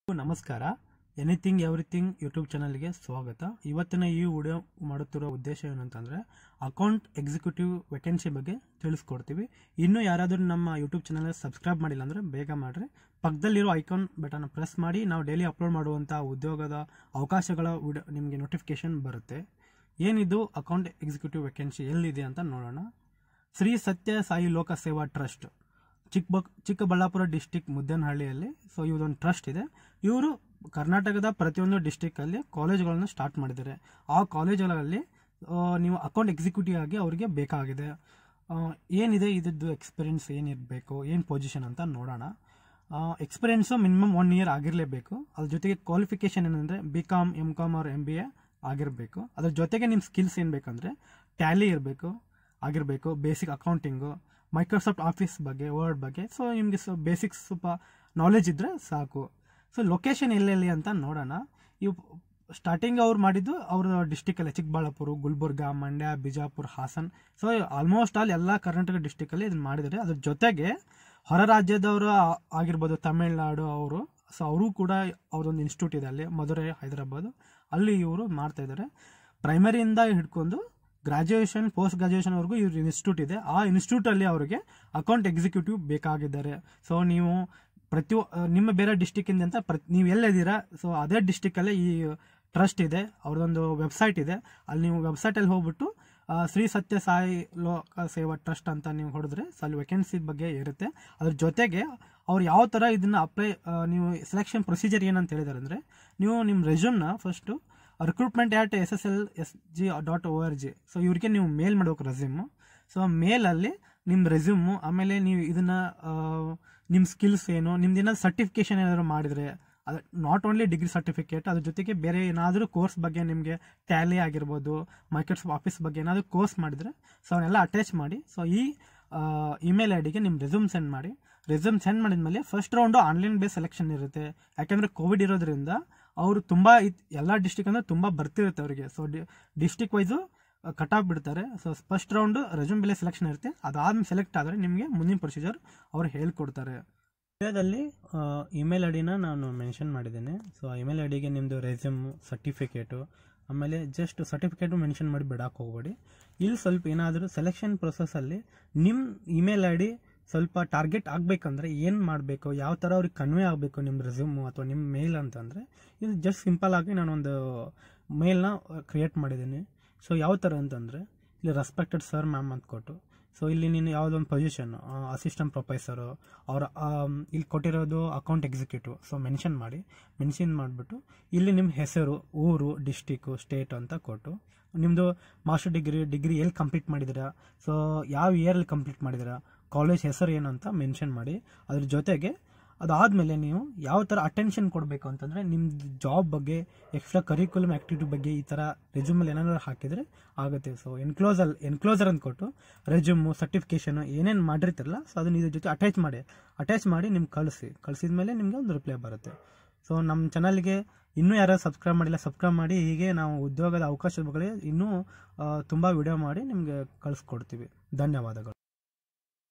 ನಮಸ್ಕಾರ anything everything YouTube ಚಾನಲ್ಗೆ ಸ್ವಾಗತ ಇವತ್ತಿನ ಈ ವಿಡಿಯೋ ಮಾಡುತ್ತಿರೋ ಉದ್ದೇಶ ಏನಂತಂದರೆ ಅಕೌಂಟ್ ಎಕ್ಸಿಕ್ಯೂಟಿವ್ ವೇಕೆನ್ಸಿ ಬಗ್ಗೆ ತಿಳಿಸ್ಕೊಡ್ತೀವಿ ಇನ್ನೂ ಯಾರಾದರೂ ನಮ್ಮ ಯೂಟ್ಯೂಬ್ ಚಾನಲ್ ಸಬ್ಸ್ಕ್ರೈಬ್ ಮಾಡಿಲ್ಲ ಅಂದರೆ ಬೇಗ ಮಾಡಿರಿ ಪಕ್ಕದಲ್ಲಿರೋ ಐಕಾನ್ ಬಟನ್ ಪ್ರೆಸ್ ಮಾಡಿ ನಾವು ಡೈಲಿ ಅಪ್ಲೋಡ್ ಮಾಡುವಂಥ ಉದ್ಯೋಗದ ಅವಕಾಶಗಳ ವಿಡಿಯೋ ನಿಮಗೆ ನೋಟಿಫಿಕೇಶನ್ ಬರುತ್ತೆ ಏನಿದು ಅಕೌಂಟ್ ಎಕ್ಸಿಕ್ಯೂಟಿವ್ ವೇಕೆನ್ಸಿ ಎಲ್ಲಿದೆ ಅಂತ ನೋಡೋಣ ಶ್ರೀ ಸತ್ಯ ಸಾಯಿ ಲೋಕ ಸೇವಾ ಟ್ರಸ್ಟ್ ಚಿಕ್ಕಬ ಚಿಕ್ಕಬಳ್ಳಾಪುರ ಡಿಸ್ಟಿಕ್ ಮುದ್ದೇನಹಳ್ಳಿಯಲ್ಲಿ ಸೊ ಇವರೊಂದು ಟ್ರಸ್ಟ್ ಇದೆ ಇವರು ಕರ್ನಾಟಕದ ಪ್ರತಿಯೊಂದು ಡಿಸ್ಟಿಕ್ಕಲ್ಲಿ ಕಾಲೇಜ್ಗಳನ್ನು ಸ್ಟಾರ್ಟ್ ಮಾಡಿದ್ದಾರೆ ಆ ಕಾಲೇಜುಗಳಲ್ಲಿ ಆ, ನೀವು ಅಕೌಂಟ್ ಎಕ್ಸಿಕ್ಯೂಟಿವ್ ಆಗಿ ಅವರಿಗೆ ಬೇಕಾಗಿದೆ ಆ, ಏನಿದೆ ಇದ್ರದ್ದು ಎಕ್ಸ್ಪೀರಿಯನ್ಸ್ ಏನಿರಬೇಕು ಏನು ಪೊಸಿಷನ್ ಅಂತ ನೋಡೋಣ ಎಕ್ಸ್ಪೀರಿಯನ್ಸು ಮಿನಿಮಮ್ ಒನ್ ಇಯರ್ ಆಗಿರಲೇಬೇಕು ಅದ್ರ ಜೊತೆಗೆ ಕ್ವಾಲಿಫಿಕೇಶನ್ ಏನಂದರೆ ಬಿ ಕಾಮ್ ಎಮ್ ಕಾಮ್ ಅವ್ರ ಎಮ್ ಬಿ ಎ ಆಗಿರಬೇಕು ಅದ್ರ ಜೊತೆಗೆ ನಿಮ್ಮ ಸ್ಕಿಲ್ಸ್ ಏನು ಬೇಕಂದರೆ ಟ್ಯಾಲಿ ಇರಬೇಕು ಆಗಿರಬೇಕು ಬೇಸಿಕ್ ಅಕೌಂಟಿಂಗು ಮೈಕ್ರೋಸಾಫ್ಟ್ ಆಫೀಸ್ ಬಗ್ಗೆ ವರ್ಡ್ ಬಗ್ಗೆ ಸೊ ನಿಮಗೆ ಸೊ ಬೇಸಿಕ್ಸ್ ಸ್ವಲ್ಪ ನಾಲೆಜ್ ಇದ್ದರೆ ಸಾಕು ಸೊ ಲೊಕೇಶನ್ ಎಲ್ಲೆಲ್ಲಿ ಅಂತ ನೋಡೋಣ ಇವು ಸ್ಟಾರ್ಟಿಂಗ್ ಅವ್ರು ಮಾಡಿದ್ದು ಅವ್ರ ಡಿಸ್ಟಿಕಲ್ಲೇ Chikkaballapur Gulbarga Mandya Bijapur Hassan so almost all ಎಲ್ಲ ಕರ್ನಾಟಕ ಡಿಸ್ಟಿಕಲ್ಲಿ ಇದನ್ನ ಮಾಡಿದ್ದಾರೆ ಅದ್ರ ಜೊತೆಗೆ ಹೊರ ರಾಜ್ಯದವರು ಆ- ಆಗಿರ್ಬೋದು ತಮಿಳ್ನಾಡು ಅವರು ಸೊ ಅವರು ಕೂಡ ಅವ್ರದ್ದೊಂದು ಇನ್ಸ್ಟಿಟ್ಯೂಟ್ ಇದೆ ಅಲ್ಲಿ ಮಧುರೈ ಹೈದರಾಬಾದ್ ಅಲ್ಲಿ ಇವರು ಮಾಡ್ತಾ ಇದ್ದಾರೆ ಪ್ರೈಮರಿಯಿಂದ ಹಿಡ್ಕೊಂಡು ಗ್ರಾಜುಯೇಷನ್ ಪೋಸ್ಟ್ ಗ್ರಾಜುಯೇಷನ್ವರೆಗೂ ಇವ್ರ ಇನ್ಸ್ಟಿಟ್ಯೂಟ್ ಇದೆ ಆ ಇನ್ಸ್ಟಿಟ್ಯೂಟಲ್ಲಿ ಅವರಿಗೆ ಅಕೌಂಟ್ ಎಕ್ಸಿಕ್ಯೂಟಿವ್ ಬೇಕಾಗಿದ್ದಾರೆ ಸೊ ನೀವು ಪ್ರತಿ ನಿಮ್ಮ ಬೇರೆ ಡಿಸ್ಟಿಕ್ಕಿಂದ ಅಂತ ಪ್ರತಿ ನೀವು ಎಲ್ಲಿದ್ದೀರಾ ಸೊ ಅದೇ ಡಿಸ್ಟಿಕ್ಕಲ್ಲೇ ಈ ಟ್ರಸ್ಟ್ ಇದೆ ಅವ್ರದ್ದೊಂದು ವೆಬ್ಸೈಟ್ ಇದೆ ಅಲ್ಲಿ ನೀವು ವೆಬ್ಸೈಟಲ್ಲಿ ಹೋಗ್ಬಿಟ್ಟು ಆ, ಶ್ರೀ ಸತ್ಯ ಸಾಯಿ ಲೋಕ ಸೇವಾ ಟ್ರಸ್ಟ್ ಅಂತ ನೀವು ಹೊಡೆದ್ರೆ ಸೊ ಅಲ್ಲಿ ವೇಕೆನ್ಸಿ ಬಗ್ಗೆ ಇರುತ್ತೆ ಅದ್ರ ಜೊತೆಗೆ ಅವ್ರು ಯಾವ ಥರ ಇದನ್ನ ಅಪ್ಲೈ ನೀವು ಸೆಲೆಕ್ಷನ್ ಪ್ರೊಸೀಜರ್ ಏನಂತ ಹೇಳಿದಾರೆ ಅಂದರೆ ನೀವು ನಿಮ್ಮ ರೆಸ್ಯೂಮ್ನ first recruitment at S S L S G dot O R G so ಇವ್ರಿಗೆ ನೀವು ಮೇಲ್ ಮಾಡ್ಬೇಕು ರೆಸ್ಯೂಮು ಸೊ ಮೇಲಲ್ಲಿ ನಿಮ್ಮ ರೆಸ್ಯೂಮು ಆಮೇಲೆ ನೀವು ಇದನ್ನ ನಿಮ್ಮ ಸ್ಕಿಲ್ಸ್ ಏನು ನಿಮ್ದು ಏನಾದ್ರು ಸರ್ಟಿಫಿಕೇಶನ್ ಏನಾದ್ರು ಮಾಡಿದರೆ ಅದು ನಾಟ್ ಓನ್ಲಿ ಡಿಗ್ರಿ ಸರ್ಟಿಫಿಕೇಟ್ ಅದ್ರ ಜೊತೆಗೆ ಬೇರೆ ಏನಾದರೂ ಕೋರ್ಸ್ ಬಗ್ಗೆ ನಿಮಗೆ ಟ್ಯಾಲಿ ಆಗಿರ್ಬೋದು ಮೈಕ್ರೋಸಾಫ್ಟ್ ಆಫೀಸ್ ಬಗ್ಗೆ ಏನಾದರೂ ಕೋರ್ಸ್ ಮಾಡಿದರೆ ಸೊ ಅವನ್ನೆಲ್ಲ ಅಟ್ಯಾಚ್ ಮಾಡಿ ಸೊ ಈ ಇಮೇಲ್ ಐ ಡಿಗೆ ನಿಮ್ಮ ರೆಸ್ಯೂಮ್ ಸೆಂಡ್ ಮಾಡಿ ರೆಸ್ಯೂಮ್ ಸೆಂಡ್ ಮಾಡಿದ್ಮೇಲೆ first round online base selection ಇರುತ್ತೆ ಯಾಕಂದರೆ ಕೋವಿಡ್ ಇರೋದ್ರಿಂದ ಅವರು ತುಂಬ ಎಲ್ಲ ಡಿಸ್ಟಿಕ್ ಅಂದರೆ ತುಂಬ ಬರ್ತಿರುತ್ತೆ ಅವರಿಗೆ so district wise cut off ಬಿಡ್ತಾರೆ ಸೊ ಫಸ್ಟ್ ರೌಂಡು ರೆಸ್ಯೂಮ್ ಬೆಲೆ ಸೆಲೆಕ್ಷನ್ ಇರುತ್ತೆ ಅದಾದ್ಮೇಲೆ ಸೆಲೆಕ್ಟ್ ಆದರೆ ನಿಮಗೆ ಮುಂದಿನ ಪ್ರೊಸೀಜರ್ ಅವ್ರು ಹೇಳ್ಕೊಡ್ತಾರೆ ವಿಡಿಯೋದಲ್ಲಿ ಇಮೇಲ್ ಐ ಡಿನ ನಾನು ಮೆನ್ಷನ್ ಮಾಡಿದ್ದೇನೆ ಸೊ ಇಮೇಲ್ ಐ ಡಿಗೆ ನಿಮ್ಮದು ರೆಸ್ಯೂಮು ಸರ್ಟಿಫಿಕೇಟು ಆಮೇಲೆ ಜಸ್ಟ್ ಸರ್ಟಿಫಿಕೇಟು ಮೆನ್ಷನ್ ಮಾಡಿ ಬಿಡಕ್ಕೆ ಹೋಗ್ಬೇಡಿ ಇಲ್ಲಿ ಸ್ವಲ್ಪ ಏನಾದರೂ ಸೆಲೆಕ್ಷನ್ ಪ್ರೊಸೆಸಲ್ಲಿ ನಿಮ್ಮ ಇಮೇಲ್ ಐ ಡಿ ಸ್ವಲ್ಪ ಟಾರ್ಗೆಟ್ ಆಗಬೇಕಂದ್ರೆ ಏನು ಮಾಡಬೇಕು ಯಾವ ಥರ ಅವ್ರಿಗೆ ಕನ್ವೆ ಆಗಬೇಕು ನಿಮ್ಮ ರೆಸ್ಯೂಮು ಅಥವಾ ನಿಮ್ಮ ಮೇಲ್ ಅಂತಂದರೆ ಇದು ಜಸ್ಟ್ ಸಿಂಪಲ್ ಆಗಿ ನಾನೊಂದು ಮೇಲ್ನ ಕ್ರಿಯೇಟ್ ಮಾಡಿದ್ದೀನಿ ಸೊ ಯಾವ ಥರ ಅಂತಂದರೆ ಇಲ್ಲಿ ರೆಸ್ಪೆಕ್ಟೆಡ್ ಸರ್ ಮ್ಯಾಮ್ ಅಂತ ಕೊಟ್ಟು ಸೊ ಇಲ್ಲಿ ನೀನು ಯಾವುದೊಂದು ಪೊಸಿಷನ್ ಅಸಿಸ್ಟೆಂಟ್ ಪ್ರೊಫೆಸರು ಅವರ ಇಲ್ಲಿ ಕೊಟ್ಟಿರೋದು ಅಕೌಂಟ್ ಎಕ್ಸಿಕ್ಯೂಟಿವ್ ಸೊ ಮೆನ್ಷನ್ ಮಾಡಿ ಮೆನ್ಷನ್ ಮಾಡಿಬಿಟ್ಟು ಇಲ್ಲಿ ನಿಮ್ಮ ಹೆಸರು ಊರು ಡಿಸ್ಟಿಕ್ಕು ಸ್ಟೇಟ್ ಅಂತ ಕೊಟ್ಟು ನಿಮ್ಮದು ಮಾಸ್ಟರ್ ಡಿಗ್ರಿ ಡಿಗ್ರಿ ಎಲ್ಲಿ ಕಂಪ್ಲೀಟ್ ಮಾಡಿದ್ದೀರಾ ಸೊ ಯಾವ ಇಯರಲ್ಲಿ ಕಂಪ್ಲೀಟ್ ಮಾಡಿದ್ದೀರಾ ಕಾಲೇಜ್ ಹೆಸರು ಏನು ಅಂತ ಮೆನ್ಷನ್ ಮಾಡಿ ಅದ್ರ ಜೊತೆಗೆ ಅದಾದಮೇಲೆ ನೀವು ಯಾವ ಥರ ಅಟೆನ್ಷನ್ ಕೊಡಬೇಕು ಅಂತಂದರೆ ನಿಮ್ಮ ಜಾಬ್ ಬಗ್ಗೆ ಎಕ್ಸ್ಟ್ರಾ ಕರಿಕ್ಯುಲಮ್ ಆ್ಯಕ್ಟಿವಿಟಿ ಬಗ್ಗೆ ಈ ಥರ ರೆಸ್ಯೂಮಲ್ಲಿ ಏನಾದ್ರು ಹಾಕಿದರೆ ಆಗುತ್ತೆ ಸೊ ಎನ್ಕ್ಲೋಸಲ್ ಎನ್ಕ್ಲೋಸರ್ ಅಂತ ಕೊಟ್ಟು ರೆಸ್ಯೂಮು ಸರ್ಟಿಫಿಕೇಷನು ಏನೇನು ಮಾಡಿರ್ತಿರಲ್ಲ ಸೊ ಅದನ್ನ ಇದ್ರ ಜೊತೆ ಅಟ್ಯಾಚ್ ಮಾಡಿ ಅಟ್ಯಾಚ್ ಮಾಡಿ ನಿಮ್ಗೆ ಕಳಿಸಿ ಕಳಿಸಿದ ಮೇಲೆ ನಿಮಗೆ ಒಂದು ರಿಪ್ಲೈ ಬರುತ್ತೆ ಸೊ ನಮ್ಮ ಚಾನಲ್ಗೆ ಇನ್ನೂ ಯಾರು ಸಬ್ಸ್ಕ್ರೈಬ್ ಮಾಡಿಲ್ಲ ಸಬ್ಸ್ಕ್ರೈಬ್ ಮಾಡಿ ಹೀಗೆ ನಾವು ಉದ್ಯೋಗದ ಅವಕಾಶದ ಬಗ್ಗೆ ಇನ್ನೂ ತುಂಬ ವಿಡಿಯೋ ಮಾಡಿ ನಿಮಗೆ ಕಳಿಸ್ಕೊಡ್ತೀವಿ ಧನ್ಯವಾದಗಳು